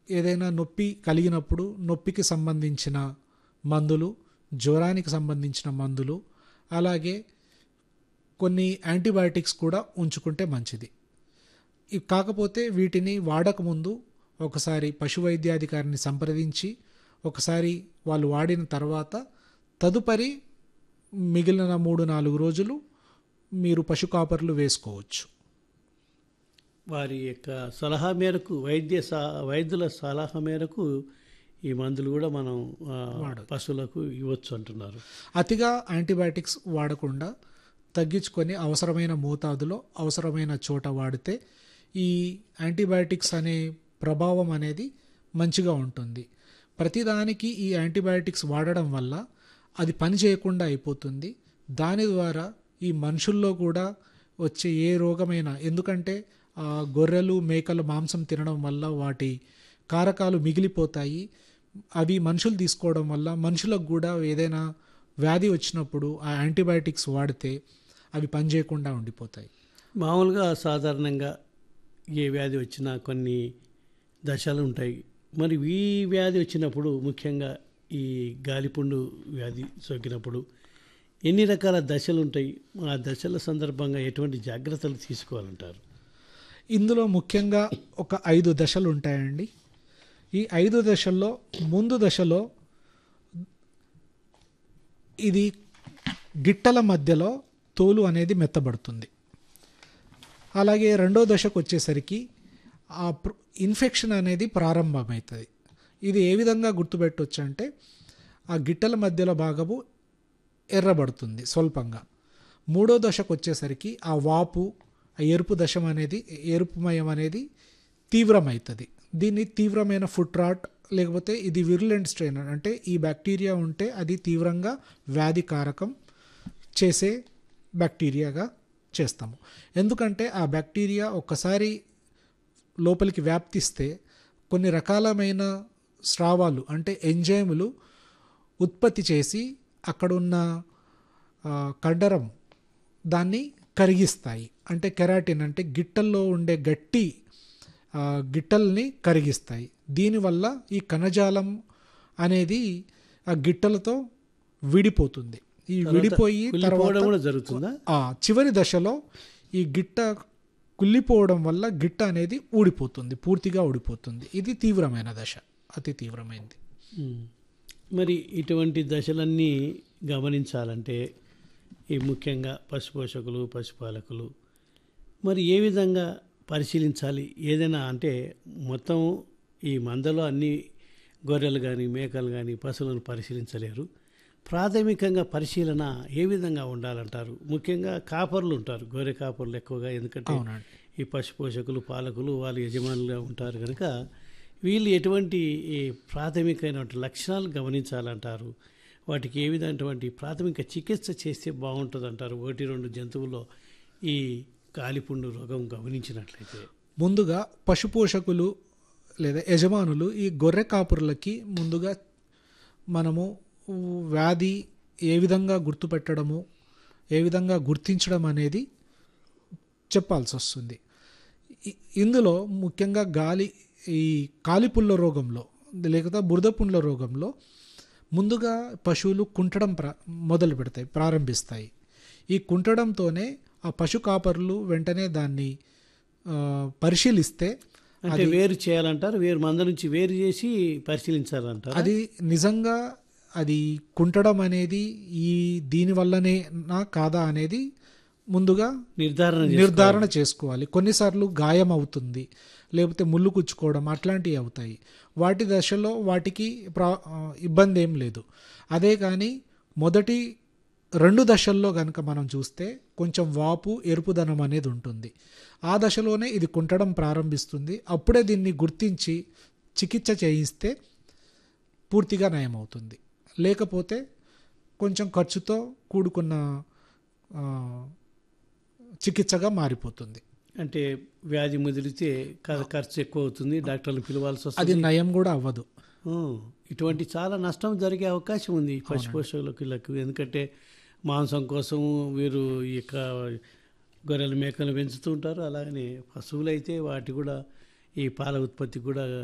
ఏదైనా నొప్పి కలిగినప్పుడు నొప్పికి సంబంధించిన మందులు జ్వరానికి సంబంధించిన మందులు అలాగే కొన్ని యాంటీబయాటిక్స్ కూడా ఉంచుకుంటే మంచిది ఇ- కాకపోతే వీటిని వాడకముందు ఒకసారి పశు వైద్యాధికారిని సంప్రదించి ఒకసారి వాళ్ళు వాడిన తర్వాత తదుపరి మిగిలిన మూడు నాలుగు రోజులు మీరు పశు కాపర్లు వేసుకోవచ్చు వారి యొక్క సలహా మేరకు వైద్య సా వైద్యుల సలహా మేరకు ఈ మందులు కూడా మనం ఆ, పశువులకు ఇవ్వచ్చు అంటున్నారు అతిగా యాంటీబయాటిక్స్ వాడకుండా తగ్గించుకొని అవసరమైన మోతాదులో అవసరమైన చోట వాడితే ఈ యాంటీబయాటిక్స్ అనే ప్రభావం అనేది మంచిగా ఉంటుంది ప్రతిదానికి ఈ యాంటీబయాటిక్స్ వాడడం వల్ల అది పని చేయకుండా అయిపోతుంది దాని ద్వారా ఈ మనుషుల్లో కూడా వచ్చే ఏ రోగమైనా ఎందుకంటే ఆ గొర్రెలు మేకలు మాంసం తినడం వల్ల వాటి కారకాలు మిగిలిపోతాయి అవి మనుషులు తీసుకోవడం వల్ల మనుషులకు కూడా ఏదైనా వ్యాధి వచ్చినప్పుడు ఆ యాంటీబయాటిక్స్ వాడితే అవి పనిచేయకుండా ఉండిపోతాయి మామూలుగా సాధారణంగా ఏ వ్యాధి వచ్చినా కొన్ని దశలు ఉంటాయి మరి ఈ వ్యాధి వచ్చినప్పుడు ముఖ్యంగా ఈ గాలిపుండు వ్యాధి సోకినప్పుడు ఎన్ని రకాల దశలు ఉంటాయి ఆ దశల సందర్భంగా ఎటువంటి జాగ్రత్తలు తీసుకోవాలంటారు ఇందులో ముఖ్యంగా ఒక ఐదు దశలు ఉంటాయండి ఈ ఐదు దశల్లో ముందు దశలో ఇది గిట్టల మధ్యలో తోలు అనేది మెత్తబడుతుంది అలాగే రెండో దశకు వచ్చేసరికి ఆ ప్ర- ఇన్ఫెక్షన్ అనేది ప్రారంభమవుతుంది ఇది ఏ విధంగా గుర్తుపెట్టవచ్చు అంటే ఆ గిట్టల మధ్యలో భాగము ఎర్రబడుతుంది స్వల్పంగా మూడో దశకు వచ్చేసరికి ఆ వాపు ఆ ఎరుపు దశం అనేది ఎరుపుమయం అనేది తీవ్రమవుతుంది దీన్ని తీవ్రమైన ఫుట్ రాట్ లేకపోతే ఇది విరులెంట్ స్ట్రెయిన్ అంటే ఈ బ్యాక్టీరియా ఉంటే అది తీవ్రంగా వ్యాధి కారకం చేసే బ్యాక్టీరియాగా చేస్తాము ఎందుకంటే ఆ బ్యాక్టీరియా ఒక్కసారి లోపలికి వ్యాప్తిస్తే కొన్ని రకాలమైన స్రావాలు అంటే ఎంజైములు ఉత్పత్తి చేసి అక్కడున్న ఆ, కండరం దాన్ని కరిగిస్తాయి అంటే కెరాటిన్ అంటే గిట్టల్లో ఉండే గట్టి ఆ, గిట్టల్ని కరిగిస్తాయి దీనివల్ల ఈ కణజాలం అనేది ఆ గిట్టలతో విడిపోతుంది ఈ విడిపోయి కుళ్ళిపోవడం తర్వాత కూడా జరుగుతుందా ఆ చివరి దశలో ఈ గిట్ట కుళ్ళిపోవడం వల్ల గిట్ట అనేది ఊడిపోతుంది పూర్తిగా ఊడిపోతుంది ఇది తీవ్రమైన దశ అతి తీవ్రమైనది ఉమ్. మరి ఇటువంటి దశలన్నీ గమనించాలంటే ఈ ముఖ్యంగా పశుపోషకులు పశుపాలకులు మరి ఏ విధంగా పరిశీలించాలి ఏదైనా అంటే మొత్తం ఈ మందలో అన్ని గొర్రెలు కానీ మేకలు కానీ పశువులను పరిశీలించలేరు ప్రాథమికంగా పరిశీలన ఏ విధంగా ఉండాలంటారు ముఖ్యంగా కాపర్లు ఉంటారు గొర్రె కాపర్లు ఎక్కువగా ఎందుకంటే అవునండి ఈ పశు పోషకులు పాలకులు వాళ్ళు యజమానులుగా ఉంటారు కనుక వీళ్ళు ఎటువంటి ఈ ప్రాథమికమైనటువంటి లక్షణాలు గమనించాలంటారు వాటికి ఏ విధమైనటువంటి ప్రాథమిక చికిత్స చేస్తే బాగుంటుంది అంటారు ఒకటి రెండు జంతువుల్లో ఈ కాలిపుండు రోగం గమనించినట్లయితే ముందుగా పశుపోషకులు లేదా యజమానులు ఈ గొర్రె కాపురులకి ముందుగా మనము వ్యాధి ఏ విధంగా గుర్తుపెట్టడము ఏ విధంగా గుర్తించడం అనేది చెప్పాల్సి వస్తుంది ఇ- ఇందులో ముఖ్యంగా గాలి ఈ కాలిపుల్ల రోగంలో లేకపోతే బురద పుండ్ల రోగంలో ముందుగా పశువులు కుంటడం ప్రా మొదలు పెడతాయి ప్రారంభిస్తాయి ఈ కుంటడంతోనే ఆ పశు కాపరులు వెంటనే దాన్ని ఆ, పరిశీలిస్తే అంటే వేరు చేయాలంటారు వేరు మంద నుంచి వేరు చేసి పరిశీలించాలంటారు అది నిజంగా అది కుంటడం అనేది ఈ దీని వల్లనే నా కాదా అనేది ముందుగా నిర్ధారణ చేసి- నిర్ధారణ చేసుకోవాలి కొన్నిసార్లు గాయం అవుతుంది లేకపోతే ముళ్ళు కుచ్చుకోవడం అట్లాంటివి అవుతాయి వాటి దశలో వాటికి ప్రా ఆ, ఇబ్బంది ఏం లేదు అదే కానీ మొదటి రెండు దశల్లో కనుక మనం చూస్తే కొంచెం వాపు ఎరుపుదనం అనేది ఉంటుంది ఆ దశలోనే ఇది కుంటడం ప్రారంభిస్తుంది అప్పుడే దీన్ని గుర్తించి చికిత్స చేయిస్తే పూర్తిగా నయమవుతుంది లేకపోతే కొంచెం ఖర్చుతో కూడుకున్న ఆ, చికిత్సగా మారిపోతుంది అంటే వ్యాధి ముదిరితే క- ఖర్చు ఎక్కువ అవుతుంది డాక్టర్లు పిలవాల్సి వస్తుంది అది నయం కూడా అవ్వదు ఆ, ఇటువంటి చాలా నష్టం జరిగే అవకాశం ఉంది ఈ పశు పోషకులకు ఎందుకంటే మాంసం కోసం వీరు ఈ యొక్క గొర్రెలు మేకలు పెంచుతూ ఉంటారు అలాగనే పశువులు అయితే వాటి కూడా ఈ పాల ఉత్పత్తి కూడా